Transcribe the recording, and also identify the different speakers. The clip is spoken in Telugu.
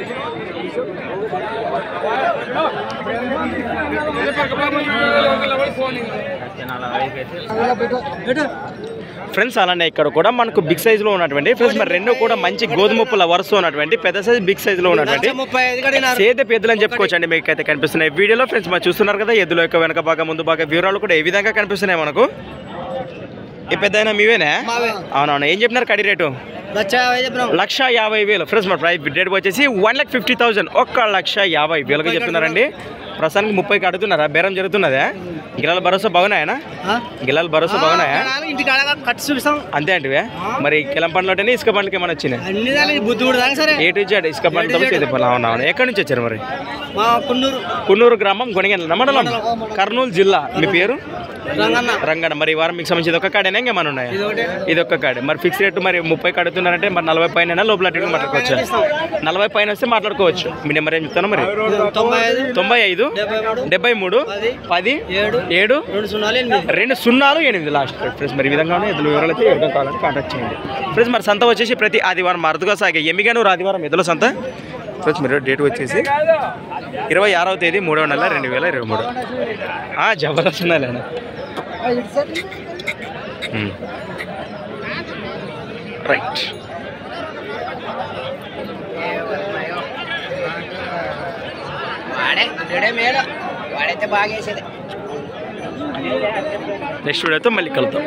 Speaker 1: ఫ్రెండ్స్ అలానే ఇక్కడ కూడా మనకు బిగ్ సైజ్ లో ఉన్నటువంటి ఫ్రెండ్స్ మరి రెండు కూడా మంచి గోధుమ పుల్ల వరుస ఉన్నటువంటి పెద్ద సైజ్ బిగ్ సైజ్ లో ఉన్నటువంటి
Speaker 2: ముప్పై ఐదు కడిగినారు
Speaker 1: సేద పెద్దలు అని చెప్పుకోవచ్చు అండి మీకు అయితే కనిపిస్తున్నాయి వీడియోలో ఫ్రెండ్స్ మనం చూస్తున్నారు కదా ఎద్దుల యొక్క వెనక భాగం ముందు భాగం వివరాలు కూడా ఏ విధంగా కనిపిస్తున్నాయి మనకు ఈ పెద్ద మీవేనా
Speaker 2: మావే.
Speaker 1: అవునవును ఏం చెప్పినారు కడి రేటు
Speaker 2: లక్ష యాభై చెప్పినాం
Speaker 1: లక్ష యాభై వేలు ఫ్రెండ్స్ మన ప్రైస్ రేట్ వచ్చేసి వన్ లాక్ ఫిఫ్టీ థౌసండ్ ఒక్క లక్ష యాభై వేలుగా చెప్తున్నారండి ప్రస్తుతానికి ముప్పైకి అడుగుతున్నారా బేరం జరుగుతున్నదా గిలాల భరోసా బాగున్నాయనా గిలాల భరోసా బాగున్నాయా
Speaker 2: ఇంటికి అడగా కట్టి చూపిస్తాం
Speaker 1: అంతే అంటే మరి కిలం పండ్లోనే ఇసుక పండ్లకి ఏమైనా వచ్చినాయి
Speaker 2: అన్ని దాని బుద్ధి కూడా దాని సరే
Speaker 1: ఏ టు జెడ్ ఇసుక పండ్లతో చేతి పనులు అవునవును ఎక్కడి నుంచి వచ్చారు మరి
Speaker 2: మా కున్నూరు
Speaker 1: కున్నూరు గ్రామం గొనిగెల మండలం కర్నూలు జిల్లా మీ పేరు
Speaker 2: రంగన్న
Speaker 1: రంగడ మరి ఈ వారం మీకు సంబంధించి ఒక కాడేనా ఇంకేమైనా ఉన్నాయా
Speaker 2: ఇది ఒకటే
Speaker 1: ఇది ఒక్క కాడే మరి ఫిక్స్ రేట్ మరి ముప్పై కడుతున్నారంటే మరి నలభై పైన లోపల అటు ఇటు మాట్లాడుకోవచ్చు నలభై పైన వస్తే మాట్లాడుకోవచ్చు మీ నెంబర్ ఏం చెప్తాను మరి
Speaker 2: తొంభై ఐదు
Speaker 1: తొంభై ఐదు
Speaker 2: డెబ్బై మూడు
Speaker 1: డెబ్బై మూడు
Speaker 2: పది
Speaker 1: పది
Speaker 2: ఏడు
Speaker 1: ఏడు
Speaker 2: రెండు సున్నాలు ఎనిమిది
Speaker 1: రెండు సున్నాలు ఎనిమిది లాస్ట్ ఫ్రెండ్స్ మరి ఈ విధంగానే ఎదురు వివరాలు అయితే ఎవరికైనా కావాలంటే కాంటాక్ట్ చేయండి ఫ్రెండ్స్ మరి సంత వచ్చేసి ప్రతి ఆదివారం అరుదుగా సాగే ఎమ్మిగానూరు ఆదివారం ఎదుల సంత ఫ్రెండ్స్ మీరు డేట్ వచ్చేసి ఇరవై ఆరవ తేదీ మూడవ నెల రెండు వేల ఇరవై మూడు జబర్దస్త్ ఉన్నాలేనా రైట్
Speaker 2: వాడే వాడే మేడ వాడైతే బాగా వేసేది
Speaker 1: నెక్స్ట్ వీడియోతో మళ్ళీ కలుద్దాం